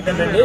ఏంటండి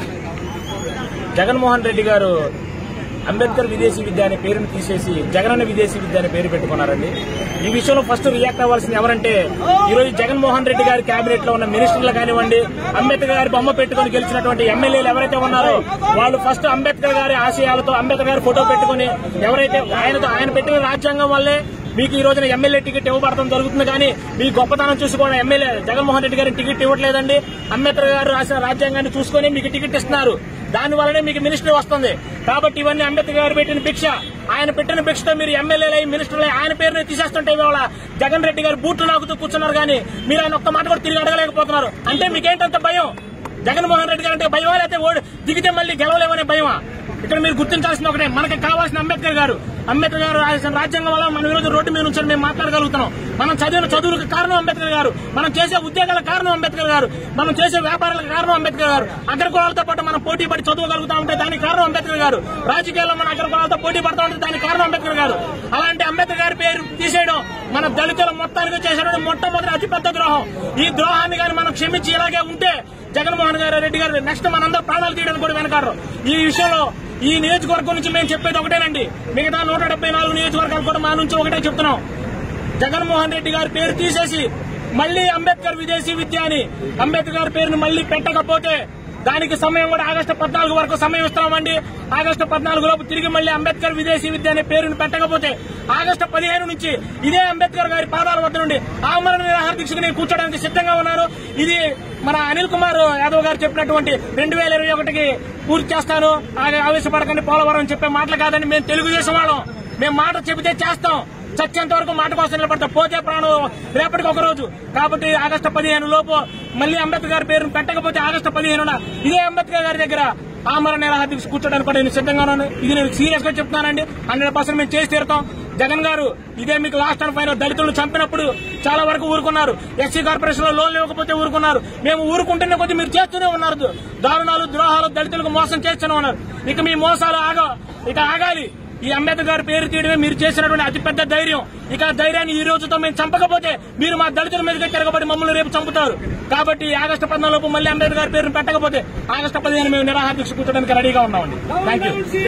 జగన్మోహన్ రెడ్డి గారు అంబేద్కర్ విదేశీ విద్య అనే పేరును తీసేసి జగనన్న విదేశీ విద్య అనే పేరు పెట్టుకున్నారండి ఈ విషయంలో ఫస్ట్ రియాక్ట్ అవ్వాల్సింది ఎవరంటే ఈ రోజు జగన్మోహన్ రెడ్డి గారి కేబినెట్ లో ఉన్న మినిస్టర్లు కానివ్వండి అంబేద్కర్ గారి బొమ్మ పెట్టుకుని గెలిచినటువంటి ఎమ్మెల్యేలు ఎవరైతే ఉన్నారో వాళ్ళు ఫస్ట్ అంబేద్కర్ గారి ఆశయాలతో అంబేద్కర్ గారి ఫోటో పెట్టుకుని ఎవరైతే ఆయనతో ఆయన పెట్టిన రాజ్యాంగం వల్లే మీకు ఈ రోజున ఎమ్మెల్యే టికెట్ ఇవ్వబడటం జరుగుతుంది కానీ మీ గొప్పతనం చూసుకోవడం ఎమ్మెల్యే జగన్మోహన్ రెడ్డి గారికి టికెట్ ఇవ్వట్లేదండి అంబేద్కర్ గారు రాసిన రాజ్యాంగాన్ని చూసుకొని మీకు టికెట్ ఇస్తున్నారు దాని వల్లనే మీకు మినిస్టర్ వస్తుంది కాబట్టి ఇవన్నీ అంబేద్కర్ గారు పెట్టిన భిక్ష ఆయన పెట్టిన భిక్షతో మీరు ఎమ్మెల్యేలై మినిస్టర్లై ఆయన పేరుని తీసేస్తుంటే ఇవాళ జగన్ రెడ్డి గారు బూట్లు నాకుతూ కూర్చున్నారు కానీ మీరు ఆయన ఒక్క మాట కూడా తిరిగి అడగలేకపోతున్నారు అంటే మీకేంటంత భయం జగన్మోహన్ రెడ్డి గారు అంటే భయమా లేకపోతే ఓడి దిగితే మళ్ళీ గెలవలేమనే భయమా ఇక్కడ మీరు గుర్తించాల్సిన ఒకటే మనకి కావాల్సిన అంబేద్కర్ గారు అంబేద్కర్ గారు రాసిన రాజ్యాంగం వల్ల మనం ఈరోజు రోడ్డు మీద నుంచి మేము మాట్లాడగలుగుతున్నాం మనం చదివిన చదువులకు కారణం అంబేద్కర్ గారు మనం చేసే ఉద్యోగాల కారణం అంబేద్కర్ గారు మనం చేసే వ్యాపారాలకు కారణం అంబేద్కర్ గారు అగ్రకులాలతో పాటు మనం పోటీ పడి చదవగలుగుతా ఉంటే దానికి కారణం అంబేద్కర్ గారు రాజకీయాల్లో మన అగ్రకులాలతో పోటీ పడతా ఉంటే దానికి కారణం అంబేద్కర్ గారు అలాంటి అంబేద్కర్ గారి పేరు తీసేయడం మన దళితుల మొత్తానికి చేసినటువంటి మొట్టమొదటి అతిపెద్ద ద్రోహం ఈ ద్రోహాన్ని కానీ మనం క్షమించి ఇలాగే ఉంటే జగన్మోహన్ గారు రెడ్డి గారు నెక్స్ట్ మనందరూ ప్రాణాలు తీయడానికి కూడా వెనకాడరు ఈ విషయంలో ఈ నియోజకవర్గం నుంచి మేము చెప్పేది ఒకటేనండి మిగతా నూట డెబ్బై నాలుగు నియోజకవర్గాలు కూడా మా నుంచి ఒకటే చెప్తున్నాం జగన్మోహన్ రెడ్డి గారి పేరు తీసేసి మళ్లీ అంబేద్కర్ విదేశీ విద్య అని అంబేద్కర్ గారి పేరును మళ్లీ పెట్టకపోతే దానికి సమయం కూడా ఆగస్టు పద్నాలుగు వరకు సమయం ఇస్తున్నామండి ఆగస్టు పద్నాలుగు లోపు తిరిగి మళ్లీ అంబేద్కర్ విదేశీ విద్య అనే పేరును పెట్టకపోతే ఆగస్టు పదిహేను నుంచి ఇదే అంబేద్కర్ గారి పాదాల వద్ద నుండి ఆమరణ నిరాహార దీక్షకు నేను కూర్చోడానికి సిద్ధంగా ఉన్నారు ఇది మన అనిల్ కుమార్ యాదవ్ గారు చెప్పినటువంటి రెండు వేల ఇరవై ఒకటికి పూర్తి చేస్తాను ఆగే ఆవేశపడకండి పోలవరం అని చెప్పే మాటలు కాదండి మేము తెలుగుదేశం వాళ్ళం మేము మాట చెబితే చేస్తాం చచ్చేంత వరకు మాట కోసం నిలబడతాం పోతే ప్రాణం రేపటికి ఒక రోజు కాబట్టి ఆగస్టు పదిహేను లోపు మళ్ళీ అంబేద్కర్ గారి పేరును పెట్టకపోతే ఆగస్టు పదిహేనున ఇదే అంబేద్కర్ గారి దగ్గర ఆమరణ నిరాహార దీక్ష కూర్చోడానికి కూడా నేను సిద్ధంగా ఉన్నాను ఇది నేను సీరియస్ గా చెప్తున్నానండి హండ్రెడ్ పర్సెంట్ మేము చేసి తీరుతాం జగన్ గారు ఇదే మీకు లాస్ట్ అండ్ ఫైనల్ దళితులను చంపినప్పుడు చాలా వరకు ఊరుకున్నారు ఎస్సీ కార్పొరేషన్ లో లోన్లు ఇవ్వకపోతే ఊరుకున్నారు మేము ఊరుకుంటున్న కొద్దీ మీరు చేస్తూనే ఉన్నారు దారుణాలు ద్రోహాలు దళితులకు మోసం చేస్తూనే ఉన్నారు ఇక మీ మోసాలు ఆగ ఇక ఆగాలి ఈ అంబేద్కర్ గారి పేరు తీయడమే మీరు చేసినటువంటి అతిపెద్ద ధైర్యం ఇక ఆ ధైర్యాన్ని ఈ రోజుతో మేము చంపకపోతే మీరు మా దళితుల మీదకి తిరగబడి మమ్మల్ని రేపు చంపుతారు కాబట్టి ఆగస్టు పద్నాలుగు లోపు మళ్ళీ అంబేద్కర్ గారి పేరును పెట్టకపోతే ఆగస్టు పదిహేను మేము నిరాహార దీక్ష కూర్చోడానికి రెడీగా ఉన్నామండి థ్యాంక్ యూ